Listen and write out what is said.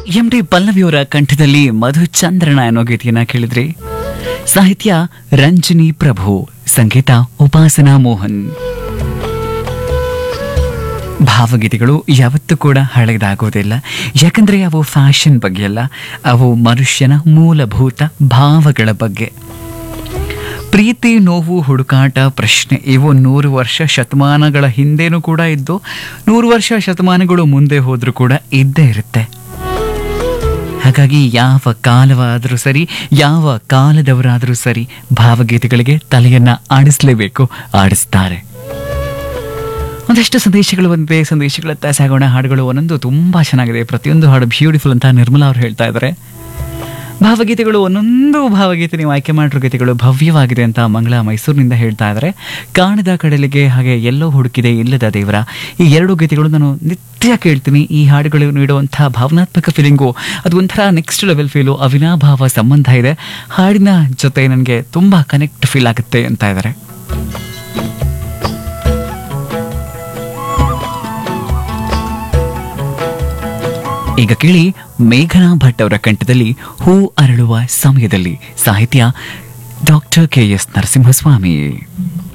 M D ಪಲ್ಲವಿಯವರ ಕಂಠದಲ್ಲಿ ಮಧುಚಂದ್ರನ ಅನ್ನೋ ಗೀತೆಯನ್ನ ಕೇಳಿದ್ರಿ ಸಾಹಿತ್ಯ ರಂಜನಿ ಪ್ರಭು ಸಂಗೀತ ಉಪಾಸನಾ ಮೋಹನ್ ಭಾವಗೀತೆಗಳು ಯಾವತ್ತೂ ಕೂಡ ಹಳೆಯದಾಗೋದಿಲ್ಲ ಯಾಕಂದ್ರೆ ಅವು ಫ್ಯಾಷನ್ ಬಗ್ಗೆ ಅಲ್ಲ ಅವು ಮನುಷ್ಯನ ಮೂಲಭೂತ ಭಾವಗಳ ಬಗ್ಗೆ ಪ್ರೀತಿ ನೋವು ಹುಡುಕಾಟ ಪ್ರಶ್ನೆ ಇವು ನೂರು ವರ್ಷ ಶತಮಾನಗಳ ಹಿಂದೆನೂ ಕೂಡ ಇದ್ದು ನೂರು ವರ್ಷ ಶತಮಾನಗಳು ಮುಂದೆ ಹೋದ್ರೂ ಕೂಡ ಇದ್ದೇ ಇರುತ್ತೆ ಹಾಗಾಗಿ ಯಾವ ಕಾಲವಾದರೂ ಸರಿ ಯಾವ ಕಾಲದವರಾದರೂ ಸರಿ ಭಾವಗೀತೆಗಳಿಗೆ ತಲೆಯನ್ನ ಆಡಿಸ್ಲೇಬೇಕು ಆಡಿಸ್ತಾರೆ ಒಂದಷ್ಟು ಸಂದೇಶಗಳು ಬಂದಿದೆ ಸಂದೇಶಗಳತ್ತ ಸಾಗೋಣ ಹಾಡುಗಳು ಒಂದೊಂದು ತುಂಬಾ ಚೆನ್ನಾಗಿದೆ ಪ್ರತಿಯೊಂದು ಹಾಡು ಬ್ಯೂಟಿಫುಲ್ ಅಂತ ನಿರ್ಮಲಾ ಅವರು ಹೇಳ್ತಾ ಇದ್ದಾರೆ ಭಾವಗೀತೆಗಳು ಒಂದೊಂದು ಭಾವಗೀತೆ ನೀವು ಆಯ್ಕೆ ಮಾಡಿರೋ ಗೀತೆಗಳು ಭವ್ಯವಾಗಿದೆ ಅಂತ ಮಂಗಳ ಮೈಸೂರಿನಿಂದ ಹೇಳ್ತಾ ಇದ್ದಾರೆ ಕಾಣದ ಕಡಲಿಗೆ ಹಾಗೆ ಎಲ್ಲೋ ಹುಡುಕಿದೆ ಇಲ್ಲದ ದೇವರ ಈ ಎರಡು ಗೀತೆಗಳು ನಾನು ನಿತ್ಯ ಕೇಳ್ತೀನಿ ಈ ಹಾಡುಗಳು ನೀಡುವಂತಹ ಭಾವನಾತ್ಮಕ ಫೀಲಿಂಗು ಅದು ಒಂಥರ ನೆಕ್ಸ್ಟ್ ಲೆವೆಲ್ ಫೀಲು ಅವಿನಾಭಾವ ಸಂಬಂಧ ಇದೆ ಹಾಡಿನ ಜೊತೆ ನನಗೆ ತುಂಬಾ ಕನೆಕ್ಟ್ ಫೀಲ್ ಆಗುತ್ತೆ ಅಂತ ಇದ್ದಾರೆ ಈಗ ಕೇಳಿ ಮೇಘನಾ ಭಟ್ ಅವರ ಕಂಠದಲ್ಲಿ ಹೂ ಅರಳುವ ಸಮಯದಲ್ಲಿ ಸಾಹಿತ್ಯ ಡಾಕ್ಟರ್ ಕೆ ಎಸ್ ನರಸಿಂಹಸ್ವಾಮಿ